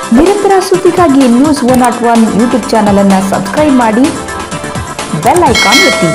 ನಿರಂತರ ಸುದ್ದಿಗಾಗಿ news one not one YouTube channel ಅನ್ನು ಸಬ್ಸ್ಕ್ರೈಬ್ ಮಾಡಿ ಬೆಲ್ ಐಕಾನ್ ಒತ್ತಿ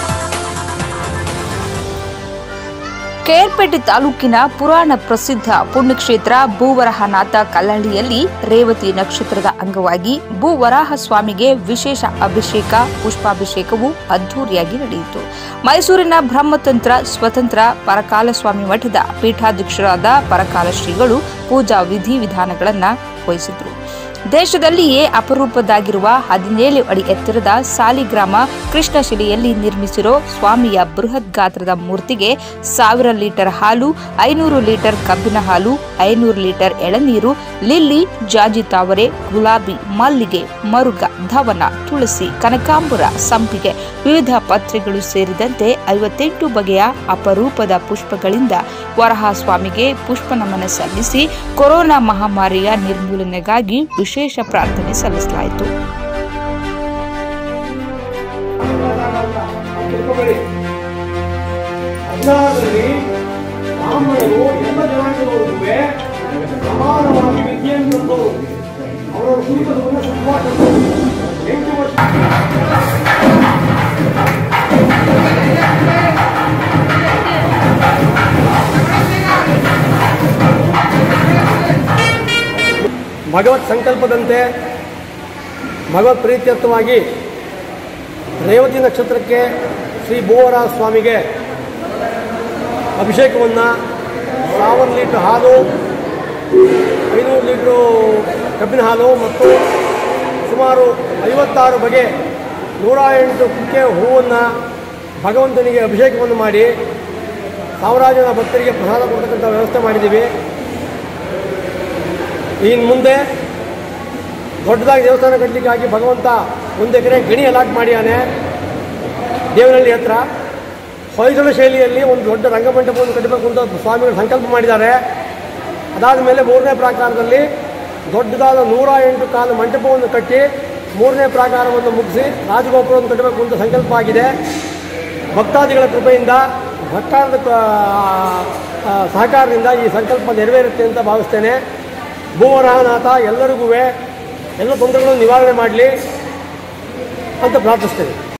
ಕೇರ್ಪೇಟೆ ತಾಲೂಕಿನ ಪುರಾಣ ಪ್ರಸಿದ್ಧ ಪುಣ್ಯಕ್ಷೇತ್ರ ಭೂವರಹನಾಥ ಕಲ್ಲಳ್ಳಿಯಲ್ಲಿ ರೇವತಿ ನಕ್ಷತ್ರದ ಅಂಗವಾಗಿ ಭೂವರಾಹ ಸ್ವಾಮಿಗೆ ವಿಶೇಷ ಅಭಿಷೇಕ ಪುಷ್ಪಾಭಿಷೇಕವು ಅದ್ದೂರಿಯಾಗಿ ನಡೆಯಿತು ಮೈಸೂರಿನ ಬ್ರಹ್ಮತಂತ್ರ ಸ್ವತಂತ್ರ ಪರಕಾಲ ಸ್ವಾಮಿ ಮಠದ ಪೀಠಾಧ್ಯಕ್ಷರಾದ ಪರಕಾಲ ಶ್ರೀಗಳು ಪೂಜಾ ವಿಧಿವಿಧಾನಗಳನ್ನು ವಹಿಸಿದ್ರು ದೇಶದಲ್ಲಿಯೇ ಅಪರೂಪದ್ದಾಗಿರುವ ಹದಿನೇಳು ಅಡಿ ಎತ್ತರದ ಸಾಲಿಗ್ರಾಮ ಕೃಷ್ಣಶಿಲೆಯಲ್ಲಿ ನಿರ್ಮಿಸಿರೋ ಸ್ವಾಮಿಯ ಬೃಹತ್ ಗಾತ್ರದ ಮೂರ್ತಿಗೆ ಸಾವಿರ ಲೀಟರ್ ಹಾಲು ಐನೂರು ಲೀಟರ್ ಕಬ್ಬಿನ ಹಾಲು ಐನೂರು ಲೀಟರ್ ಎಳನೀರು ಲಿಲ್ಲಿ ಜಾಜಿ ತಾವರೆ ಗುಲಾಬಿ ಮಲ್ಲಿಗೆ ಮರುಗ ಧವನ ತುಳಸಿ ಕನಕಾಂಬರ ಸಂಪಿಗೆ ವಿವಿಧ ಪತ್ರೆಗಳು ಸೇರಿದಂತೆ ಐವತ್ತೆಂಟು ಬಗೆಯ ಅಪರೂಪದ ಪುಷ್ಪಗಳಿಂದ ವರಹ ಸ್ವಾಮಿಗೆ ಪುಷ್ಪ ನಮನ ಸಲ್ಲಿಸಿ ಕೊರೋನಾ ಮಹಾಮಾರಿಯ ನಿರ್ಮೂಲನೆಗಾಗಿ ವಿಶೇಷ ಪ್ರಾರ್ಥನೆ ಸಲ್ಲಿಸಲಾಯಿತು ತಿಳ್ಕೊಬೇಡಿ ಹದಿನಾರರಲ್ಲಿ ಬ್ರಾಹ್ಮಣರು ಎಲ್ಲ ಜನಾಂಗದವರಿಗೂ ಸಮಾನವಾಗಿ ವಿದ್ಯೆಯನ್ನು ತಂದವರು ಅವರ ಕುಟುಂಬದವನ್ನು ಸುಖವಾಗಿ ಎಂಟು ವರ್ಷ ಭಗವತ್ ಸಂಕಲ್ಪದಂತೆ ಭಗವತ್ ಪ್ರೀತ್ಯರ್ಥವಾಗಿ ರೇವತಿ ನಕ್ಷತ್ರಕ್ಕೆ ಶ್ರೀ ಭೂವರ ಸ್ವಾಮಿಗೆ ಅಭಿಷೇಕವನ್ನು ಸಾವಿರ ಲೀಟ್ರ್ ಹಾಲು ಐನೂರು ಲೀಟ್ರು ಕಬ್ಬಿನ ಹಾಲು ಮತ್ತು ಸುಮಾರು ಐವತ್ತಾರು ಬಗೆ ನೂರ ಎಂಟು ಕುಕ್ಕೆ ಹೂವನ್ನು ಭಗವಂತನಿಗೆ ಅಭಿಷೇಕವನ್ನು ಮಾಡಿ ಸಾವಿರಾರು ಜನ ಭಕ್ತರಿಗೆ ಪ್ರಸಾದ ಕೊಡ್ತಕ್ಕಂಥ ವ್ಯವಸ್ಥೆ ಮಾಡಿದ್ದೀವಿ ಇನ್ನು ಮುಂದೆ ದೊಡ್ಡದಾಗಿ ದೇವಸ್ಥಾನ ಕಟ್ಟಲಿಕ್ಕಾಗಿ ಭಗವಂತ ಒಂದು ಎಕರೆ ಗಣಿ ಅಲಾಟ್ ಮಾಡಿಯಾನೆ ದೇವನಹಳ್ಳಿ ಹತ್ರ ಹೊಯ್ಸಳ ಶೈಲಿಯಲ್ಲಿ ಒಂದು ದೊಡ್ಡ ರಂಗಮಂಟಪವನ್ನು ಕಟ್ಟಬೇಕು ಅಂತ ಸ್ವಾಮಿಗಳು ಸಂಕಲ್ಪ ಮಾಡಿದ್ದಾರೆ ಅದಾದ ಮೇಲೆ ಮೂರನೇ ಪ್ರಾಕಾರದಲ್ಲಿ ದೊಡ್ಡದಾದ ನೂರ ಎಂಟು ಕಾಲು ಮಂಟಪವನ್ನು ಕಟ್ಟಿ ಮೂರನೇ ಪ್ರಾಕಾರವನ್ನು ಮುಗಿಸಿ ರಾಜಗೋಪುರವನ್ನು ಕಟ್ಟಬೇಕು ಅಂತ ಸಂಕಲ್ಪ ಆಗಿದೆ ಭಕ್ತಾದಿಗಳ ಕೃಪೆಯಿಂದ ಭಕ್ತಾರದ ಕ- ಆ, ಸಹಕಾರದಿಂದ ಈ ಸಂಕಲ್ಪ ನೆರವೇರುತ್ತೆ ಅಂತ ಭಾವಿಸ್ತೇನೆ ಭೂವರಾಹನಾಥ ಎಲ್ಲರಿಗೂ ಎಲ್ಲ ತೊಂದರೆಗಳನ್ನು ನಿವಾರಣೆ ಮಾಡಲಿ ಅಂತ ಪ್ರಾರ್ಥಿಸ್ತೇನೆ